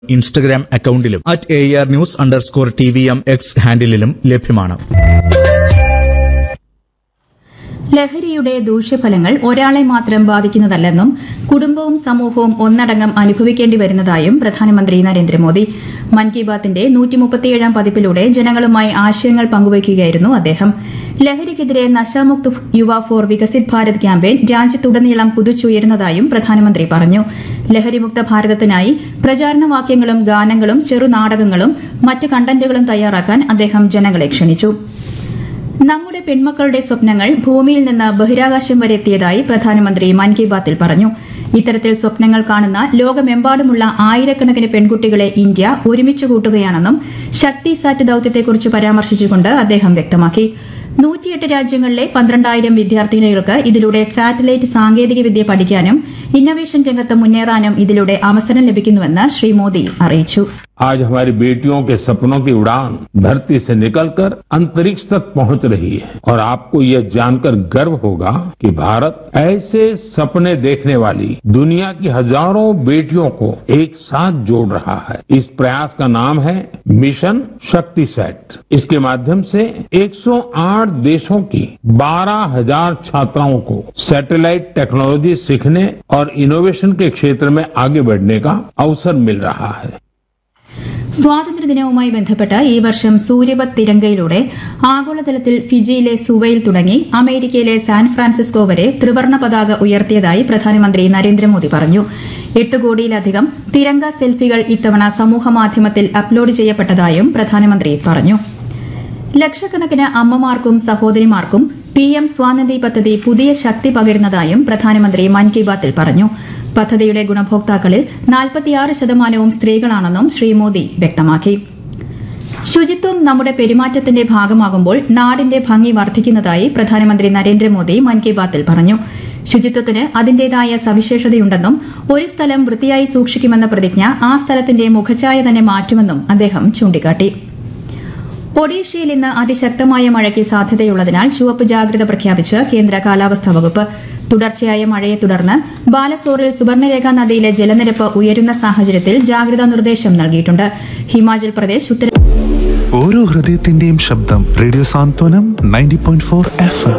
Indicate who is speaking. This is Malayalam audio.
Speaker 1: ഇൻസ്റ്റഗ്രാം അക്കൌണ്ടിലും at A R news underscore T V M X ഹാൻഡിലും ലഭ്യമാണ്
Speaker 2: ലഹരിയുടെ ദൂഷ്യഫലങ്ങൾ ഒരാളെ മാത്രം ബാധിക്കുന്നതല്ലെന്നും കുടുംബവും സമൂഹവും ഒന്നടങ്കം അനുഭവിക്കേണ്ടി വരുന്നതായും പ്രധാനമന്ത്രി നരേന്ദ്രമോദി മൻ കി ബാത്തിന്റെ നൂറ്റിമുപ്പത്തിയേഴാം പതിപ്പിലൂടെ ജനങ്ങളുമായി ആശയങ്ങൾ പങ്കുവയ്ക്കുകയായിരുന്നു അദ്ദേഹം ലഹരിക്കെതിരെ നശാമുക്ത് യുവ ഫോർ വികസിത് ഭാരത് ക്യാമ്പയിൻ രാജ്യത്തുടനീളം കുതിച്ചുയരുന്നതായും പ്രധാനമന്ത്രി പറഞ്ഞു ലഹരിമുക്ത ഭാരതത്തിനായി പ്രചാരണവാക്യങ്ങളും ഗാനങ്ങളും ചെറുനാടകങ്ങളും മറ്റ് കണ്ടന്റുകളും തയ്യാറാക്കാൻ അദ്ദേഹം ജനങ്ങളെ ക്ഷണിച്ചു നമ്മുടെ പെൺമക്കളുടെ സ്വപ്നങ്ങൾ ഭൂമിയിൽ നിന്ന് ബഹിരാകാശം വരെ എത്തിയതായി പ്രധാനമന്ത്രി മൻ കി ബാത്തിൽ പറഞ്ഞു ഇത്തരത്തിൽ സ്വപ്നങ്ങൾ കാണുന്ന ലോകമെമ്പാടുമുള്ള ആയിരക്കണക്കിന് പെൺകുട്ടികളെ ഇന്ത്യ ഒരുമിച്ച് കൂട്ടുകയാണെന്നും ശക്തി സാറ്റ് ദൌത്യത്തെക്കുറിച്ച് പരാമർശിച്ചുകൊണ്ട് അദ്ദേഹം വ്യക്തമാക്കി നൂറ്റിയെട്ട് രാജ്യങ്ങളിലെ പന്ത്രണ്ടായിരം വിദ്യാർത്ഥിനികൾക്ക് ഇതിലൂടെ സാറ്റലൈറ്റ് സാങ്കേതികവിദ്യ പഠിക്കാനും ഇന്നൊവേഷൻ രംഗത്ത് മുന്നേറാനും ഇതിലൂടെ അവസരം ലഭിക്കുന്നുവെന്ന് ശ്രീ മോദി അറിയിച്ചു
Speaker 3: आज हमारी बेटियों के सपनों की उड़ान धरती से निकलकर अंतरिक्ष तक पहुंच रही है और आपको यह जानकर गर्व होगा कि भारत ऐसे सपने देखने वाली दुनिया की हजारों बेटियों को एक साथ जोड़ रहा है इस प्रयास का नाम है मिशन शक्ति सेट इसके माध्यम से 108 देशों की 12,000 छात्राओं को सैटेलाइट टेक्नोलॉजी सीखने और इनोवेशन के क्षेत्र में आगे बढ़ने का अवसर मिल रहा है
Speaker 2: സ്വാതന്ത്ര്യദിനവുമായി ബന്ധപ്പെട്ട് ഈ വർഷം സൂര്യപത് തിരങ്കയിലൂടെ ആഗോളതലത്തിൽ ഫിജിയിലെ സുവയിൽ തുടങ്ങി അമേരിക്കയിലെ സാൻ ഫ്രാൻസിസ്കോ വരെ ത്രിവർണ പതാക ഉയർത്തിയതായി പ്രധാനമന്ത്രി നരേന്ദ്രമോദി പറഞ്ഞു എട്ട് കോടിയിലധികം തിരങ്ക സെൽഫികൾ ഇത്തവണ സമൂഹമാധ്യമത്തിൽ അപ്ലോഡ് ചെയ്യപ്പെട്ടതായും പ്രധാനമന്ത്രി പറഞ്ഞു ലക്ഷക്കണക്കിന് അമ്മമാർക്കും സഹോദരിമാർക്കും പി എം സ്വാനിധി പദ്ധതി പുതിയ ശക്തി പകരുന്നതായും പ്രധാനമന്ത്രി മൻ കി ബാത്തിൽ പറഞ്ഞു പദ്ധതിയുടെ ഗുണഭോക്താക്കളിൽ നാൽപ്പത്തിയാറ് ശതമാനവും സ്ത്രീകളാണെന്നും ശ്രീ മോദി വ്യക്തമാക്കി ശുചിത്വം നമ്മുടെ പെരുമാറ്റത്തിന്റെ ഭാഗമാകുമ്പോൾ നാടിന്റെ ഭംഗി വർദ്ധിക്കുന്നതായി പ്രധാനമന്ത്രി നരേന്ദ്രമോദി മൻ കി ബാത്തിൽ പറഞ്ഞു ശുചിത്വത്തിന് അതിന്റേതായ സവിശേഷതയുണ്ടെന്നും ഒരു സ്ഥലം വൃത്തിയായി സൂക്ഷിക്കുമെന്ന പ്രതിജ്ഞ ആ സ്ഥലത്തിന്റെ മുഖഛായ തന്നെ മാറ്റുമെന്നും അദ്ദേഹം ചൂണ്ടിക്കാട്ടി ഒഡീഷയിൽ ഇന്ന് അതിശക്തമായ മഴയ്ക്ക് സാധ്യതയുള്ളതിനാൽ ചുവപ്പ് ജാഗ്രത പ്രഖ്യാപിച്ച് കേന്ദ്ര കാലാവസ്ഥാ വകുപ്പ് തുടർച്ചയായ മഴയെ തുടർന്ന് ബാലസോറിൽ സുവർണരേഖ നദിയിലെ ജലനിരപ്പ് ഉയരുന്ന സാഹചര്യത്തിൽ ജാഗ്രതാ നിർദ്ദേശം നൽകിയിട്ടുണ്ട് ഹിമാചൽ പ്രദേശ് ഉത്തര
Speaker 4: ഓരോ ഹൃദയത്തിന്റെയും ശബ്ദം radio Santhwanam ninety point four F